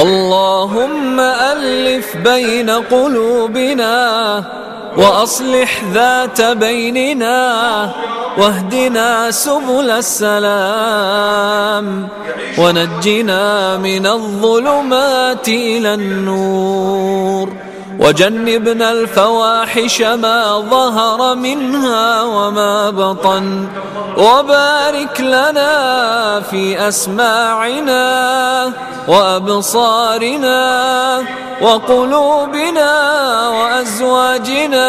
اللهم ألف بين قلوبنا وأصلح ذات بيننا واهدنا سبل السلام ونجنا من الظلمات إلى النور وجنبنا الفواحش ما ظهر منها وما بطن وبارك لنا في أسماعنا وأبصارنا وقلوبنا وأزواجنا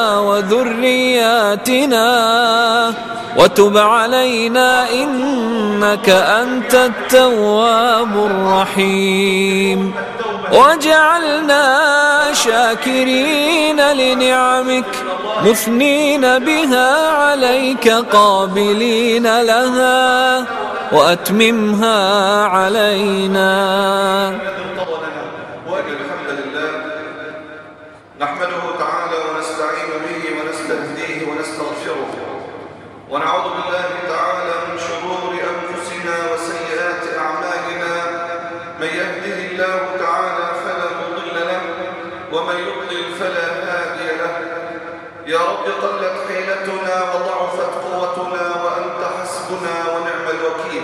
وذرياتنا وتب علينا إنك أنت التواب الرحيم وجعلنا شاكرين لنعمك مثنين بها عليك قابلين لها وأتممها علينا وإن الحمد لله نحمده تعالى ونستعين به ونستهديه ونستغفره ونعوذ بالله تعالى من شرور أنفسنا وسيئات أعمالنا من يهده الله تعالى فلا مضل له ومن يضلل فلا هادي له يا رب قلت حيلتنا وضعفت قوتنا وأنت حسبنا ونعم الوكيل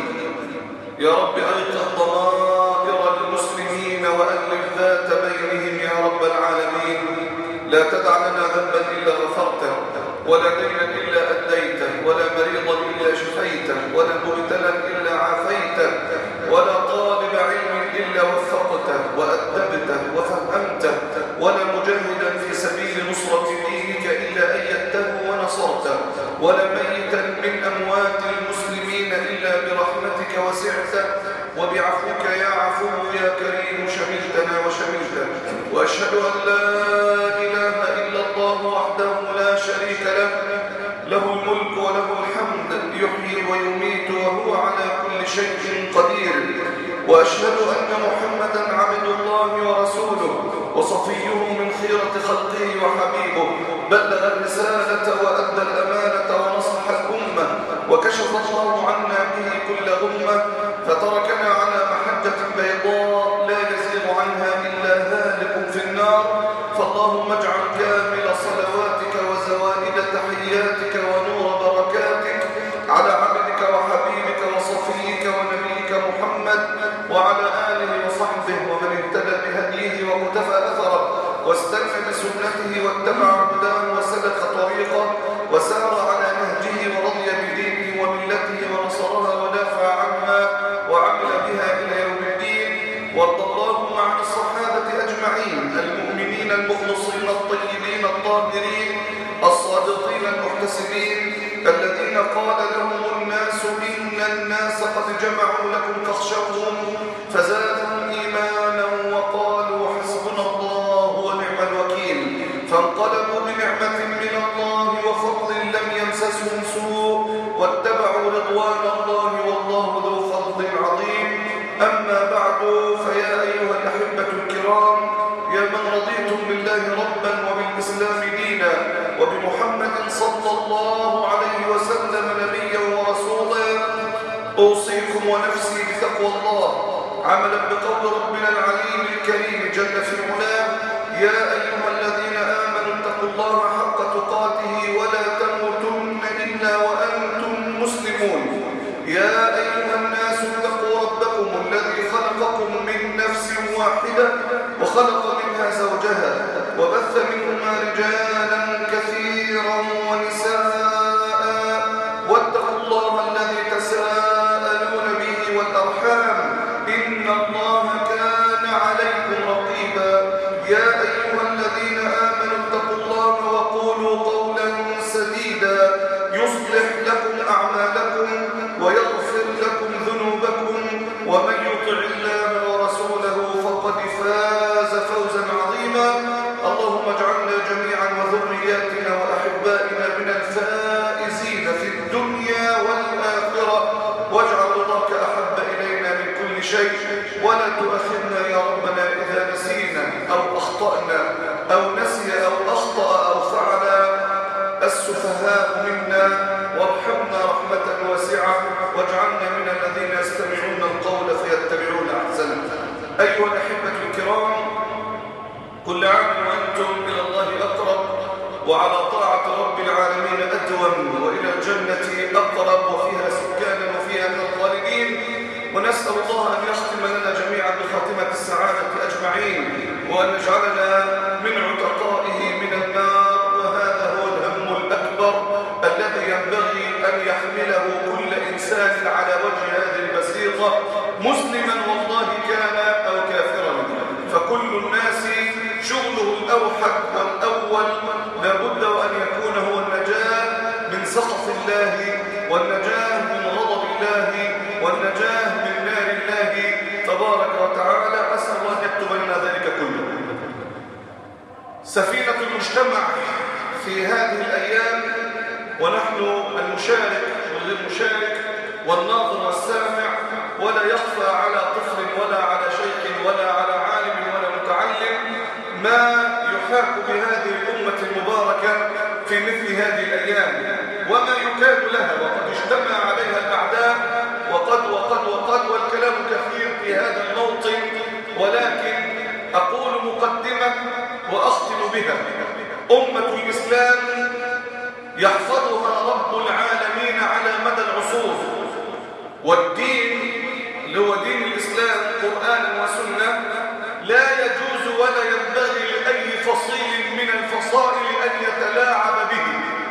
يا رب أيقظ ضمائر المسلمين وألف ذات بينهم يا رب العالمين لا تدع لنا ذنبا إلا غفرته ولا دينا إلا أديته ولا مريضا إلا شفيته ولا مبتلا إلا عافيته ولا طالب علم إلا وفقته وأدبته وفهمته ولا مجاهدا في سبيل نصرة دينك إلا أيدته ونصرته ولا ميتا من أموات المسلمين إلا برحمتك وسعته وبعفوك يا عفو يا كريم شملتنا وشملته وأشهد أن لا إله إلا الله وحده لا شريك له له الملك وله الحمد يحيي ويميت وهو على كل شيء قدير وأشهد أن محمدا عبد الله ورسوله وصفيه من خيرة خلقه وحبيبه بلغ الرسالة وأدى الأمانة ونصح الأمة وكشف الله عنا به كل غمة فتركنا على محجة بيضاء لا يزيغ عنها إلا هالك في النار فاللهم اجعل كامل صلواتك وزوائد تحياتك ونور بركاتك على عبدك وحبيبك وصفيك ونبيك محمد وعلى آله وصحبه ومن اهتدى بهديه ومتفى أثره واستنى بسنته واتبع هداه وسلك طريقه وسار على نهجه ورضي بدينه وملته ونصرها ودافع عنها وعمل بها إلى يوم الدين وارض اللهم عن الصحابة أجمعين المؤمنين المخلصين الطيبين الطاهرين الصادقين المحتسبين الذين قال لهم الناس إن الناس قد جمعوا لكم فاخشوهم فزادهم إيمانا وقالوا حسبنا الله ونعم الوكيل فانقلبوا بنعمة من الله وفضل لم يمسسهم سوء واتبعوا رضوان الله والله ذو فضل عظيم أما بعد فيا أيها الأحبة الكرام يا من رضيتم بالله ربا وبالإسلام دينا وبمحمد صلى الله عليه وسلم نبيا ورسولا أوصيكم ونفسي بتقوى الله عملا بقول ربنا العليم الكريم جل في علاه يا أيها الذين آمنوا اتقوا الله حق تقاته ولا تموتن إلا وأنتم مسلمون يا أيها الناس اتقوا ربكم الذي خلقكم من نفس واحدة وخلق منها زوجها وبث منهما رجالا كثيرا ونساء واتقوا الله الذي تساءلون به والأرحام إن الله كان عليكم رقيبا يا أيها الذين آمنوا اتقوا الله وقولوا قولا سديدا يصلح لكم أعمالكم ويغفر لكم ذنوبكم ومن يطع الله ورسوله فقد فاز فوزا عظيما اللهم اجعلنا جميعا وذرياتنا كل عام وأنتم إلى الله أقرب وعلى طاعة رب العالمين أدوم وإلى الجنة أقرب وفيها سكانا وفيها من الخالدين ونسأل الله أن يختم لنا جميعا بخاتمة السعادة أجمعين وأن يجعلنا من عتقائه من النار وهذا هو الهم الأكبر الذي ينبغي أن يحمله كل إنسان على وجه هذه البسيطة مسلما والله كان أو كافرا فكل الناس شغله الأوحد والأول لابد وأن يكون هو النجاة من سخط الله والنجاة من غضب الله والنجاة من نار الله تبارك وتعالى أسأل الله أن يكتب لنا ذلك كله سفينة المجتمع في هذه الأيام ونحن المشارك والغير مشارك والناظر والسامع ولا يخفى على طفل ولا على شيخ ولا على عالم ولا متعلم ما يحاك بهذه الأمة المباركة في مثل هذه الأيام وما يكاد لها وقد اجتمع عليها الأعداء وقد وقد وقد والكلام كثير في هذا الموطن ولكن أقول مقدمة وأختم بها أمة الإسلام يحفظها رب العالمين على مدى العصور والدين اللي هو دين الإسلام قرآن وسنة لا يجوز ولا ينبغي لأي فصيل من الفصائل أن يتلاعب به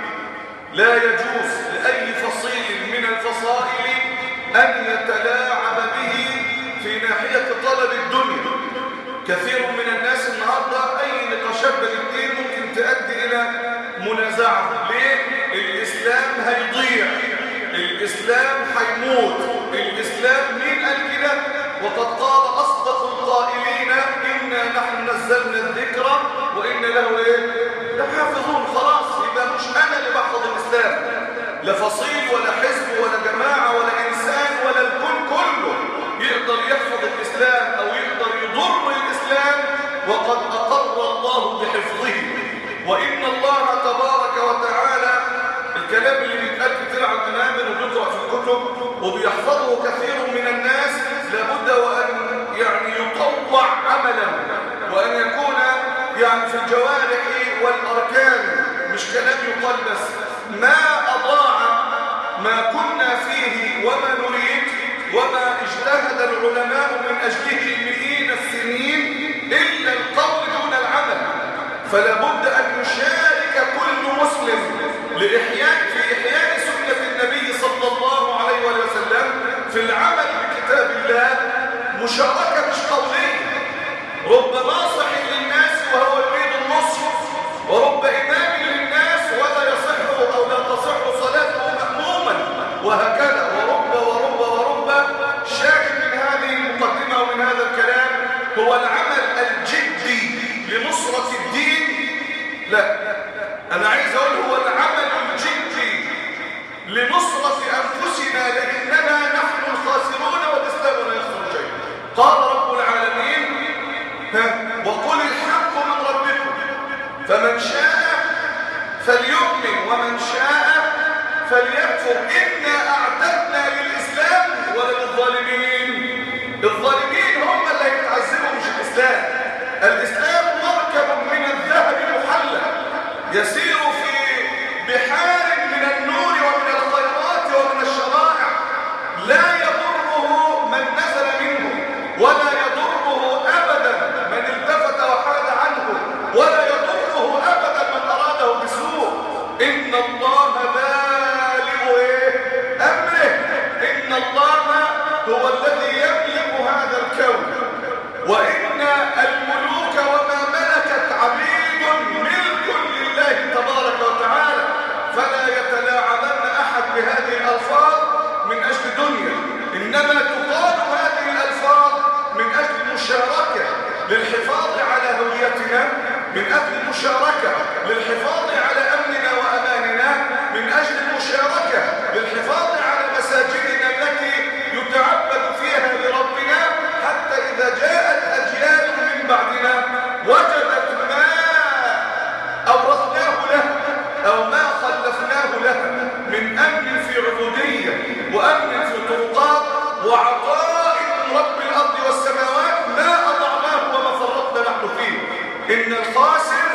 لا يجوز لأي فصيل من الفصائل أن يتلاعب به في ناحية طلب الدنيا كثير من الناس النهاردة أي نقاشات بالدين ممكن تؤدي إلى منازعة ليه؟ الإسلام هيضيع الإسلام هيموت الإسلام مين قال كده؟ وقد قال أصدق القائلين إنا نحن نزلنا الذكر وإن له إيه؟ لحافظون خلاص يبقى مش أنا اللي بحفظ الإسلام لا فصيل ولا حزب ولا جماعة ولا إنسان ولا الكل كله يقدر يحفظ الإسلام أو يقدر يضر الإسلام وقد أقر الله بحفظه وإن الله تبارك وتعالى الكلام اللي بيتقال كتير على المنابر وبيقرأ في الكتب وبيحفظه كثير من الناس لابد وأن يعني يطوع عملا وأن يكون يعني في الجوارح والأركان مش كلام يقال بس ما أضاع ما كنا فيه وما نريد وما اجتهد العلماء من أجله مئين السنين إلا القول دون العمل فلا بد أن يشارك كل مسلم لإحياء في إحياء سنة النبي صلى الله عليه وسلم في العمل بكتاب الله مشاركة مش قولية رب ناصح للناس وهو يريد النصح ورب إمام للناس ولا يصح أو لا تصح صلاته مأموما وهكذا ورب ورب ورب شاهد من هذه المقدمة ومن هذا الكلام هو العمل الجدي لنصرة الدين لا أنا عايز أقول هو العمل الجدي لنصرة أنفسنا لأننا نحن الخاسرون والإسلام لا يخسر شيء قال رب العالمين وقل الحق من ربكم فمن شاء فليؤمن ومن شاء فليكفر إنا أعددنا للإسلام ولا للظالمين الظالمين هم اللي هيتعذبوا مش الإسلام الإسلام مركب من الذهب محلى يسير في بحار من النور ومن الخيرات ومن الشرائع لا يضره من نزل منه ولا يضره أبدا من التفت وحاد عنه ولا يضره أبدا من أراده بسوء إن الله بالغ إيه؟ أمره إن الله هو الذي يملك هذا الكون وإن الملوك وما ملكت عبيد ملك لله تبارك وتعالى فلا يتلاعبن أحد بهذه الألفاظ من أجل دنيا إنما تقال هذه الألفاظ من أجل المشاركة للحفاظ على هويتنا من أجل المشاركة للحفاظ على أمننا وأماننا من أجل المشاركة للحفاظ على مساجدنا التي يتعبد فيها لربنا حتى إذا جاءت أجيال من بعدنا وجدت ما أورثناه له أو ما خلفناه له من أمن في عبودية وأمن في طرقات وعطاء من رب الأرض والسماوات ما أضعناه وما فرطنا نحن فيه إن الخاسر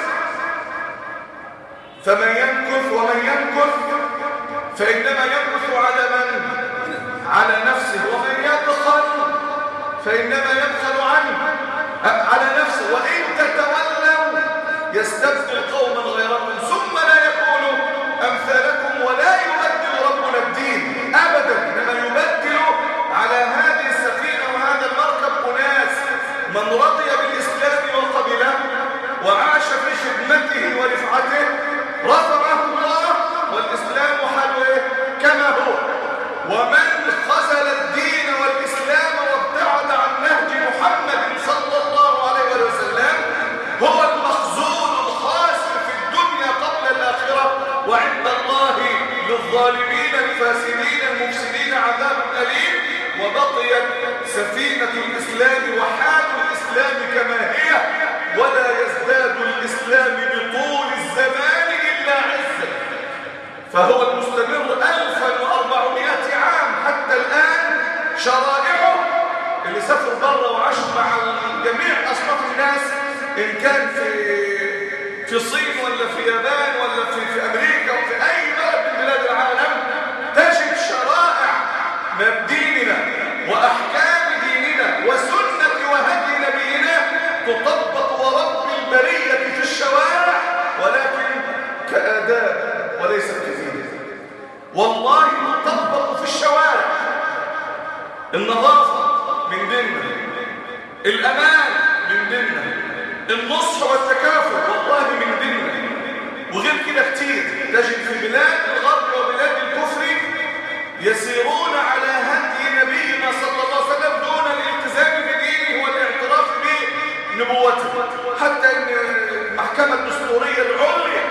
فمن يمكث ومن يمكث فإنما يمكث على من؟ على نفسه ومن يبخل فإنما يبخل عنه على نفسه وإن تتولوا يستبدل قوما غيركم ثم لا يكونوا أمثالكم ولا يبدل ربنا الدين أبدا إنما يبدل على هذه السفينة وهذا المركب أناس من رضي بالإسلام وقبله وعاش في خدمته ورفعته رفعه الله والإسلام حلوه كما هو ومن خزل الدين والإسلام وابتعد عن نهج محمد صلى الله عليه وسلم هو المخزون الخاسر في الدنيا قبل الآخرة وعند الله للظالمين الفاسدين المفسدين عذاب أليم وبقيت سفينة الإسلام وحال الإسلام كما هي ولا يزداد الإسلام بطول الزمان إلا عزة فهو المستمر 1400 عام حتى الآن شرائعه اللي سافر بره وعاش مع جميع أصناف الناس إن كان في في الصين ولا في اليابان ولا في, في أمريكا وفي أي بلد من بلاد العالم تجد شرائع من ديننا وأحكام ديننا وسنة وهدي نبينا تطبق ورب البرية في الشوارع ولكن كآداب وليست كثيرة والله تطبق في الشوارع النظافة من ديننا الأمان من ديننا النصح والتكافل والله من ديننا وغير كده كتير تجد في بلاد الغرب وبلاد الكفر يسيرون على هدي نبينا صلى الله عليه وسلم دون الالتزام بدينه والاعتراف بنبوته حتى ان المحكمة الدستورية العليا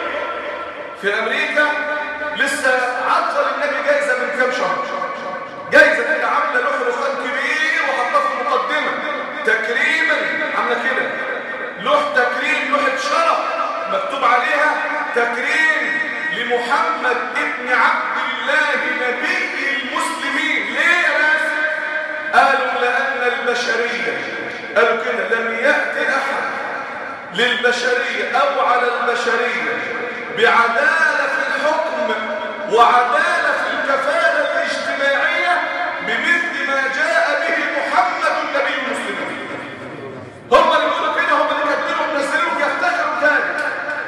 في امريكا لسه عطل النبي جايزة من كام شهر جايزة كده عاملة له رسال كبير وحطها في المقدمة تكريما عاملة كده لوح تكريم لوحة شرف مكتوب عليها تكريم لمحمد ابن عبد الله نبي المسلمين ليه يا ناس قالوا لأن البشرية قالوا كده لم يأتي أحد للبشرية أو على البشرية بعدالة في الحكم وعدالة في الكفالة الاجتماعية بمثل ما جاء به محمد النبي المسلمين هم اللي بيقولوا كده هم اللي كاتبينه ومنزلينه بيفتخروا بذلك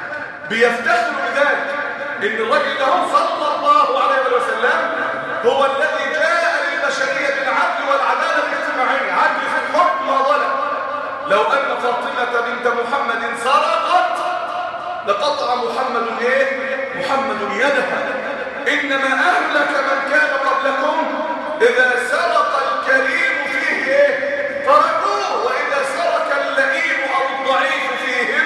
بيفتخروا بذلك ان الراجل ده صلى الله عليه وسلم هو الذي جاء للبشريه بالعدل والعداله الاجتماعيه عدل في الحكم وظلم لو ان فاطمه بنت محمد سرقت لقطع محمد ايه محمد يدها انما اهلك من كان قبلكم اذا سرق الكريم فيه ايه تركوه واذا سرق اللئيم او الضعيف فيهم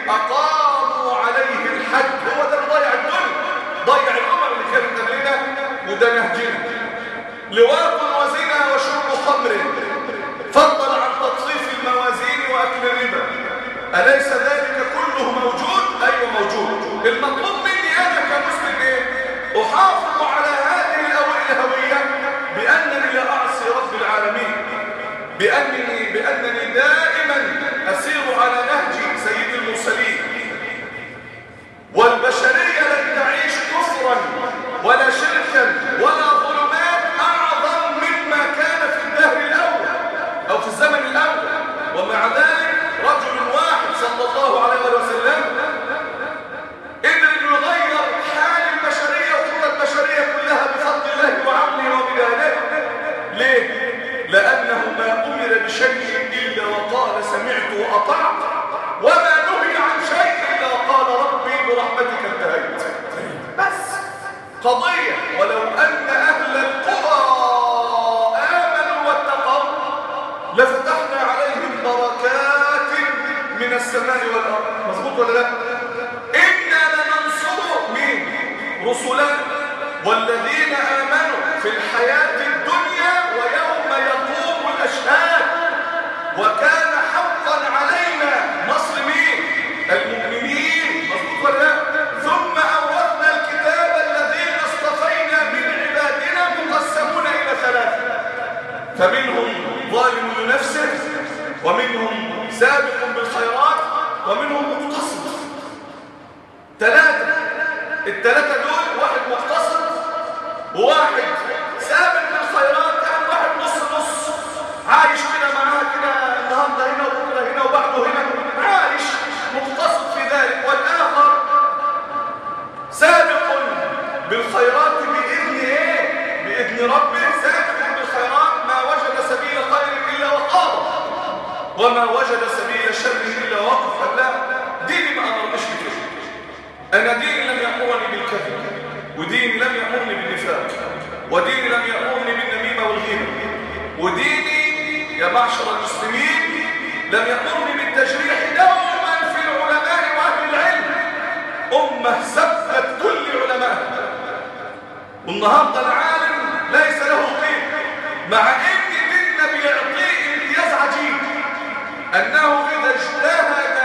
اقاموا عليه الحد هو ده اللي ضيع الدنيا ضيع الامم اللي كانت قبلنا وده نهجنا لواط وزنا وشرب خمر فضل عن تطفيف الموازين واكل الربا اليس ذلك كله موجود ايوه موجود المطلوب مني انا كمسلم ايه احافظ على هذه الهويه بانني لا اعصي رب العالمين بانني بانني دائما اسير على نهج سيد المرسلين والبشريه لن تعيش كفرا ولا شركا ولا ظلمات اعظم مما كان في الدهر الاول او في الزمن الاول ومع ذلك رجل واحد صلى الله عليه وسلم قدر انه يغير حال البشريه وكل البشريه كلها بفضل الله وعونه وبدايته ليه لانه ما امر بشيء الا وقال سمعت واطعت وما نهي عن شيء الا وقال ربي برحمتك انتهيت بس قضيه ولو ان اهل القرى امنوا واتقوا لفتحنا عليهم بركات من السماء والارض مظبوط ولا لا انا لننصر مين رسلنا والذين امنوا في الحياه الدنيا ويوم يقوم الاشهاد وكان حقا علينا نصر مين المؤمنين مظبوط ولا لا ثم اورثنا الكتاب الذين اصطفينا من عبادنا مقسمون الى ثلاثه فمنهم ظالم لنفسه ومنهم سابق بالخيرات ومنهم مقتصد ثلاثة الثلاثة دول واحد مقتصد وواحد سابق للخيرات يعني واحد نص نص عايش كده معاها كده النهارده هنا وبكره هنا وبعده هنا عايش مقتصد في ذلك والآخر سابق بالخيرات بإذن إيه؟ بإذن ربه سابق بالخيرات ما وجد سبيل خير إلا وقام وما وجد سبيل شر إلا وقف لا ديني ما أمرنيش بكده أنا ديني لم يأمرني بالكذب وديني لم يأمرني بالنفاق وديني لم يأمرني بالنميمة والغيبة وديني يا معشر المسلمين لم يأمرني بالتجريح دوما في العلماء وأهل العلم أمة سبت كل علماء والنهاردة العالم ليس له قيمة مع ان ديننا بيعطيه امتياز عجيب انه اذا اجتهد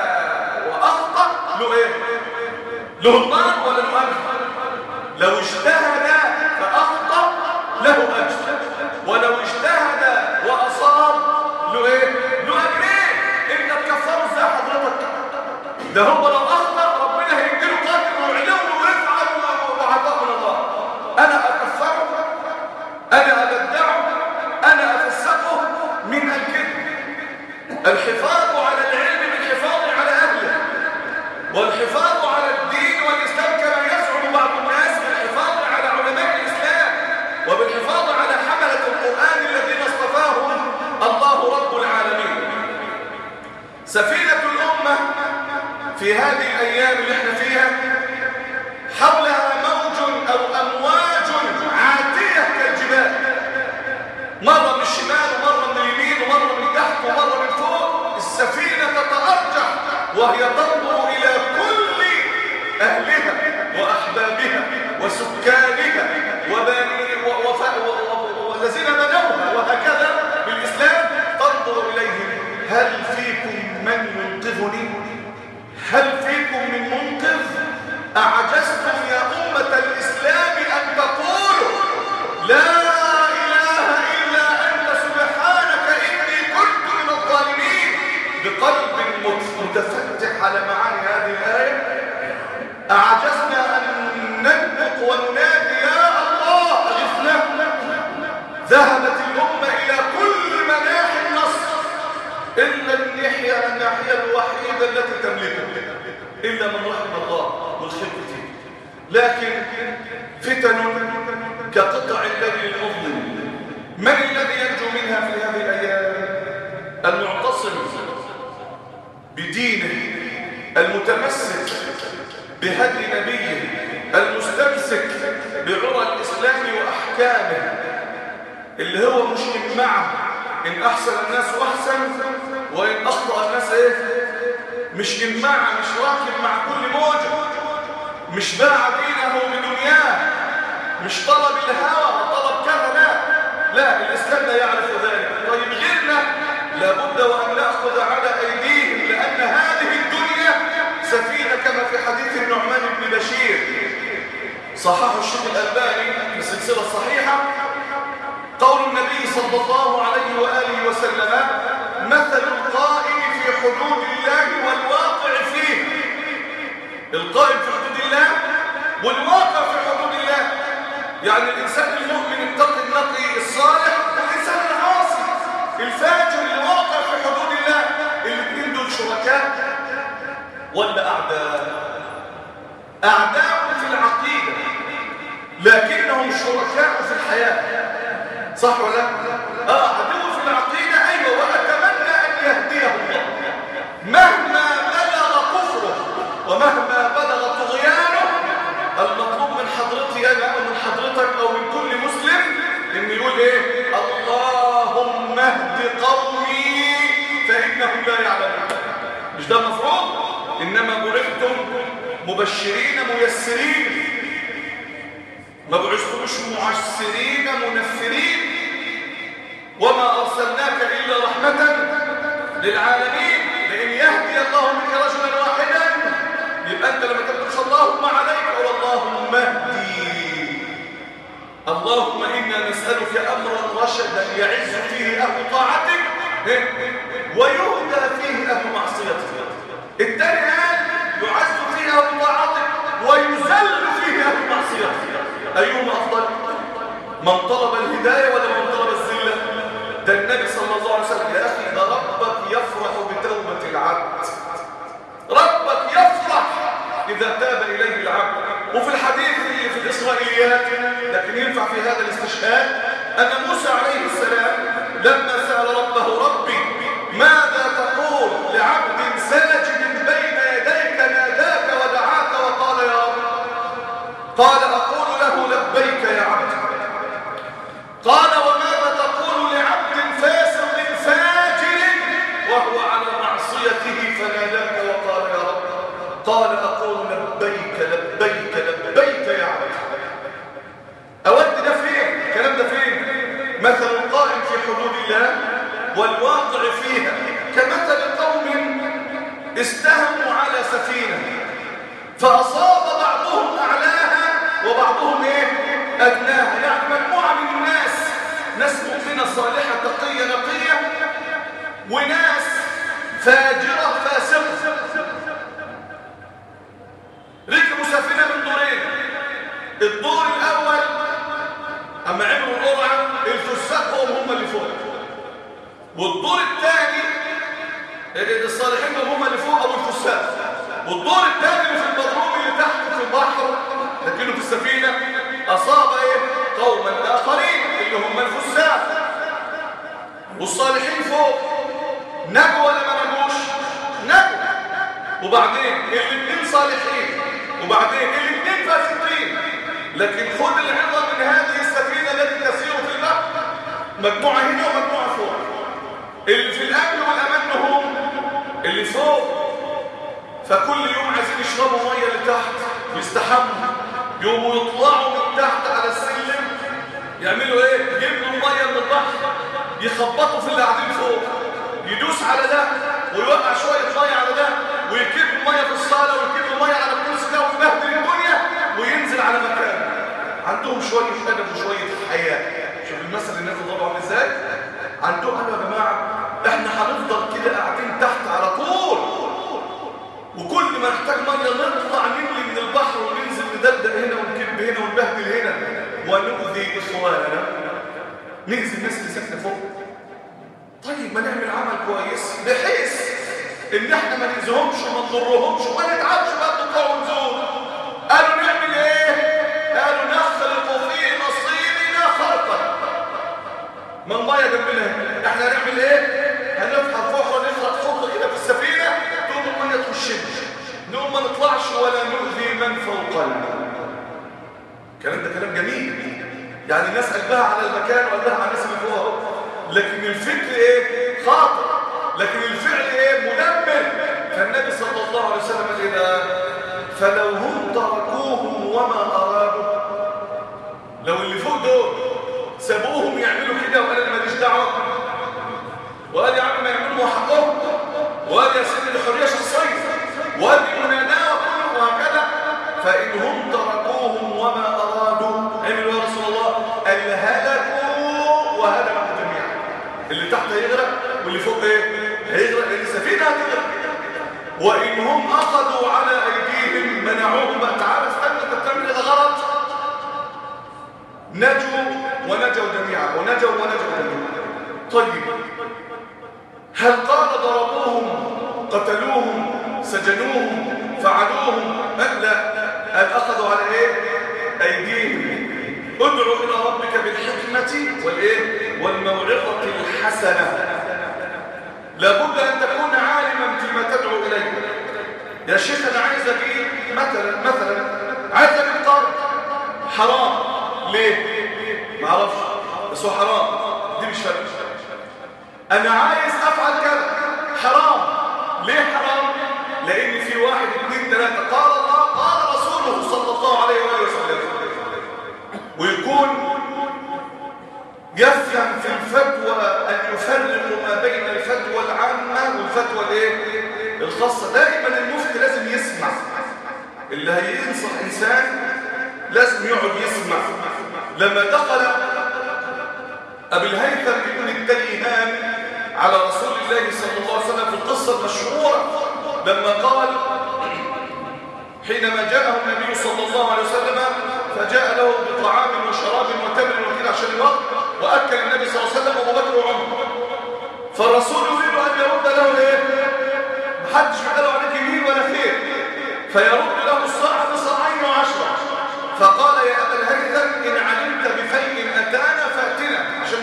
واخطا له ايه له النار ولا له اجر لو اجتهد فاخطا له اجر ولو اجتهد واصاب له ايه له اجرين انت تكفره ازاي حضرتك ده هو لو اخطا ربنا هيديله قدر وعلو ويفعل وعطاء من الله انا اكفره انا ابدعه انا افسقه من الكذب الحفاظ على العلم بالحفاظ على اهله والحفاظ على الدين والاسلام كما يزعم بعض الناس بالحفاظ على علماء الاسلام وبالحفاظ على حمله القران الذين اصطفاهم الله رب العالمين سفينه الامه في هذه الايام اللي احنا فيها حولها موج او امواج عاتيه كالجبال مره من الشمال ومره من اليمين ومره من تحت ومره من فوق السفينه تتارجح وهي تنظر الى كل اهلها واحبابها وسكانها وبني والذين بنوها وهكذا بالاسلام تنظر اليهم هل فيكم من ينقذني هل فيكم من منقذ أعجزتم يا أمة الإسلام أن تقولوا لا إله إلا أنت سبحانك إني كنت من الظالمين بقلب متفتح على معاني هذه الآية أعجزنا أن ننطق وننادي يا الله أغثنا ذهبت الأمة إلى كل مناحي النصر إلا الناحية الناحية الوحيدة التي تملكه إلا من رحم الله والخلق فيه لكن فتن كقطع الليل المظلم من الذي ينجو منها في هذه الأيام المعتصم بدينه المتمسك بهدي نبيه المستمسك بعرى الإسلام وأحكامه اللي هو مش معه إن أحسن الناس أحسن وإن أخطأ الناس إيه مش إماعة مش راكب مع كل موجة مش باع دينه بدنياه مش طلب الهوى وطلب كذا لا لا الإسلام لا يعرف ذلك طيب غيرنا لابد وأن نأخذ على أيديهم لأن هذه الدنيا سفينة كما في حديث النعمان بن بشير صححه الشيخ الألباني في سلسلة صحيحة قول النبي صلى الله عليه وآله وسلم مثل القائم في حدود الله والواقع فيه القائم في حدود الله والواقع في حدود الله يعني الإنسان المؤمن التقي النقي الصالح والإنسان العاصي الفاجر اللي واقع في حدود الله الاثنين دول شركاء ولا أعداء أعداء في العقيدة لكنهم شركاء في الحياة صح ولا اه عدو في العقيدة ايوه واتمنى ان يهديه الله مهما بلغ كفره ومهما بلغ طغيانه المطلوب من حضرتي انا او من حضرتك او من كل مسلم ان يقول ايه اللهم اهد قومي فانهم لا يعلمون مش ده المفروض انما بعثتم مبشرين ميسرين ما بعثتموش معسرين منفرين وما أرسلناك إلا رحمة للعالمين لأن يهدي الله بك رجلا واحدا يبقى أنت لما تقول اللهم عليك واللهم اهدي اللهم إنا نسألك أمرا رشدا يعز فيه أهل طاعتك ويهدى فيه أهل معصيتك تاب إليه العبد وفي الحديث اللي في الإسرائيليات لكن ينفع في هذا الاستشهاد أن موسى عليه السلام لما سأل ربه ربي ماذا تقول لعبد ساجد بين يديك ناداك ودعاك وقال يا رب قال أقول له لبيك يا عبد قال وماذا تقول لعبد فاسق فاجر وهو على معصيته فناداك وقال يا رب قال أقول لبيك لبيك لبيك يا عبد أود ده فين الكلام ده فين مثل القائم في حدود الله والواقع فيها كمثل قوم استهموا على سفينة فأصاب بعضهم أعلاها وبعضهم إيه؟ أدناها يعني مجموعة من الناس ناس مؤمنة صالحة تقية نقية وناس فاجرة فاسقة ركبوا سفينة من دورين الدور الأول أما عملوا القرعة الفساق هم هم اللي فوق والدور الثاني الصالحين هم اللي فوق أو الفساق والدور الثاني اللي في المضروب اللي تحت في البحر لكنه في السفينة أصاب إيه؟ قوما آخرين اللي هم الفساق والصالحين فوق نجوا ولا ما نجوش نجوا وبعدين الاثنين صالحين وبعدين الاثنين فاسقين لكن خذ العظة من هذه السفينة التي تسير في البحر مجموعة هنا ومجموعة فوق اللي في الأمن والأمان هم اللي فوق فكل يوم عايزين يشربوا مية لتحت ويستحموا يوموا يطلعوا من تحت على السلم يعملوا ايه يجيبوا المية من البحر يخبطوا في اللي قاعدين فوق يدوس على ده ويوقع شوية مية على ده ويكب المية في الصالة ويكب المية على الكرسي ده ويبهدل الدنيا وينزل على مكانه عندهم شوية أدب وشوية حياة شوف المثل الناس ضربوا عامل ازاي عندهم قالوا يا جماعة احنا هنفضل كده قاعدين تحت على طول وكل ما نحتاج ميه نطلع نملي من البحر وننزل ندلدق هنا ونكب هنا ونبهدل هنا ونؤذي اخواننا ننزل الناس اللي ساكنه فوق طيب ما نعمل عمل كويس بحيث ان احنا ما نأذيهمش وما نضرهمش وما نتعبش بقى نطلع ونزور قالوا نعمل ايه؟ قالوا نخلق في نصيبنا خلقا ما الميه جنبنا هنا احنا هنعمل ايه؟ هنفتح فحره نخلق حفره كده في السفينه تقوم الميه تخشنا نقوم ما نطلعش ولا نؤذي من فوقنا الكلام ده كلام جميل يعني الناس قلبها على المكان وقلبها على الناس اللي فوقها لكن الفكر ايه خاطئ لكن الفعل ايه مدمر فالنبي صلى الله عليه وسلم اذا فلو هم تركوهم وما ارادوا لو اللي فوق دول سابوهم يعملوا كده وقال انا ماليش دعوه وقال يا عم ما يعملوا حقهم وقال يا سيدي الحريه شخصيه وقال المناداه وكله وهكذا فان هم تركوهم وما ارادوا عملوا يا رسول الله قال هلكوا وهلكوا جميعا اللي تحت هيغرق واللي فوق ايه هيغرق لان السفينه هتغرق وان هم اخذوا على ايديهم منعوهم بقى تعالى استنى انت بتعمل كده غلط نجوا ونجوا جميعا ونجوا ونجوا جميعا طيب هل قال ضربوهم قتلوهم سجنوهم فعلوهم لا هل اخذوا على ايه ايديهم ادعو الى ربك بالحكمه والايه والموعظه الحسنه لابد ان تكون عالما فيما تدعو اليه يا شيخ انا عايز اجيب مثلا مثلا عايز اجيب قرض حرام ليه ما اعرفش بس هو حرام دي مش فارقه انا عايز افعل كذا حرام ليه حرام لان في واحد اثنين ثلاثه قال الله قال رسوله صلى الله عليه واله وسلم ويكون يفهم في الفتوى ان يفرق ما بين الفتوى العامه والفتوى الايه الخاصه دائما المفتي لازم يسمع اللي هينصح انسان لازم يقعد يسمع لما دخل ابي الهيثم ابن التليهان على رسول الله صلى الله عليه وسلم في القصه المشهوره لما قال حينما جاءه النبي صلى الله عليه وسلم فجاء له بطعام وشراب وتمر وكده عشان الوقت واكل النبي صلى الله عليه وسلم ابو بكر وعمر فالرسول يريد ان يرد له ايه محدش بيقال عليك يمين ولا خير فيرد له الصلاه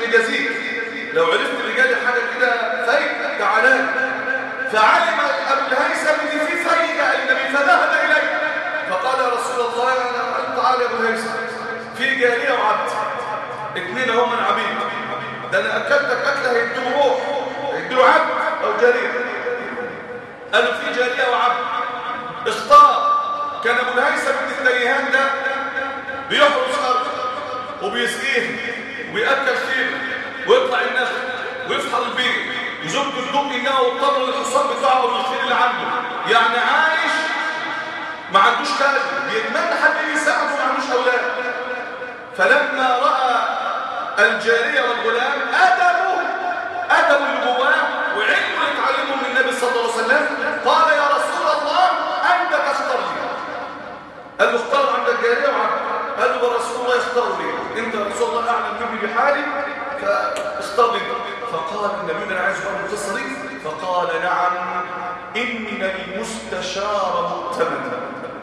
يجازيك لو عرفت رجالي حاجة كده فايدة تعالى فعلم أبو الهيثم ان في فايدة النبي فذهب إليه فقال يا رسول الله أنا تعالى يا أبو الهيثم في جارية وعبد اثنين هم من عبيد ده أنا أكلتك أكلة هيدوا روح هيدوا عبد أو جارية قالوا في جارية وعبد اختار كان أبو الهيثم بن التيهان ده بيحرس أرض وبيسقيه وبيأكل فيه ويطلع النخل ويفحر البيت يزق الدق إنه والطبر الحصان بتاعه والخير اللي عنده يعني عايش ما عندوش كلب بيتمنى حد يساعده ما عندوش أولاد فلما رأى الجارية والغلام أدبوا أدبوا اللي جواه وعلموا اللي اتعلموا من النبي صلى الله عليه وسلم قال يا رسول الله أنت تختار لي قال له اختار عند الجارية وعند قال له رسول الله يختار لي انت يا رسول الله اعلم مني بحالي فاختار لي فقال النبي انا عايز اقول القصه دي فقال نعم ان المستشار مؤتمن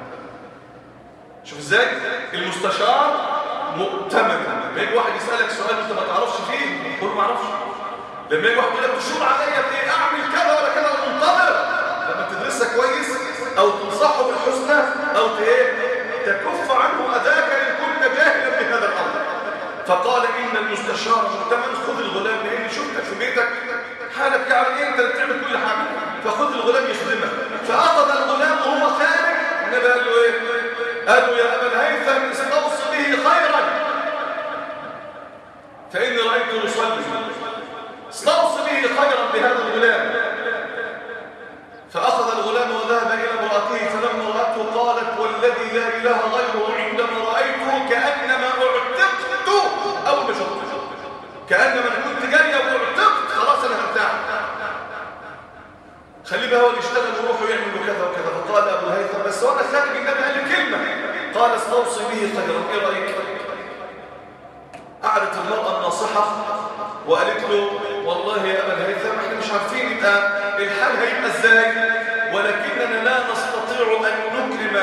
شوف ازاي المستشار مؤتمن لما يجي واحد يسالك سؤال انت ما تعرفش فيه قول ما اعرفش لما يجي واحد يقول لك تشور عليا بايه اعمل كذا ولا كذا منتظر لما تدرسها كويس او تنصحه بالحسنى او ايه تكف عنه أذاك إن كنت جاهلا بهذا الأمر فقال إن المستشار مؤتمن خذ الغلام لأني شفتك في بيتك حالك يعني أنت اللي بتعمل كل حاجة فخذ الغلام يخدمك فأخذ الغلام وهو خارج النبي قال له إيه؟ قال له يا أبا الهيثم استوص به خيرا فإني رأيته يصلي استوص به خيرا بهذا الغلام فأخذ الغلام وذهب إلى امرأته فلما رأته قالت والذي لا إله غيره عندما رأيته كأنما اعتقت أول ما شفته كأنما أنا كنت جاية واعتقت خلاص أنا هرتاح خليه بقى هو اللي يشتغل ويروح ويعمل له كذا وكذا فقال أبو الهيثم بس وأنا خارج النبي قال لي كلمة قال استوصي به خيرا إيه رأيك؟ قعدت المرأة الناصحة وقالت له والله يا أبا الهيثم احنا مش عارفين يبقى الحال هيبقى ازاي ولكننا لا نستطيع أن نكرم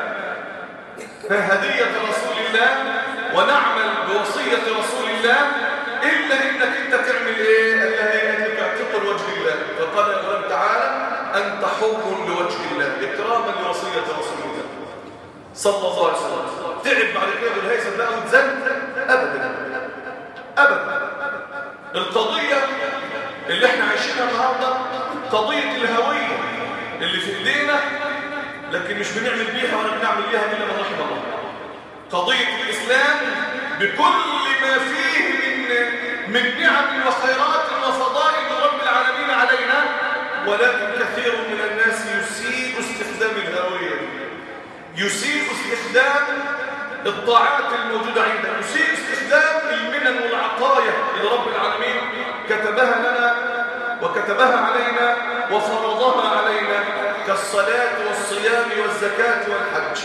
هدية رسول الله ونعمل بوصية رسول الله إلا إنك أنت تعمل إيه؟ قال لها إنك اعتق لوجه الله فقال الغلام تعالى أنت حب لوجه الله إكراما لوصية رسول الله صلى الله عليه وسلم تعب بعد كده بالهيثم بقى وتزن أبدا أبدا القضية اللي احنا عايشينها النهاردة قضية الهوية اللي في ايدينا لكن مش بنعمل بيها ولا بنعمل بيها إلا من رحم الله قضية الإسلام بكل ما فيه من من نعم وخيرات وفضائل رب العالمين علينا ولكن كثير من الناس يسيء استخدام الهوية يسيء استخدام الطاعات الموجودة عندنا يسيء استخدام المنن والعطايا اللي رب العالمين كتبها لنا وكتبها علينا وفرضها علينا كالصلاة والصيام والزكاة والحج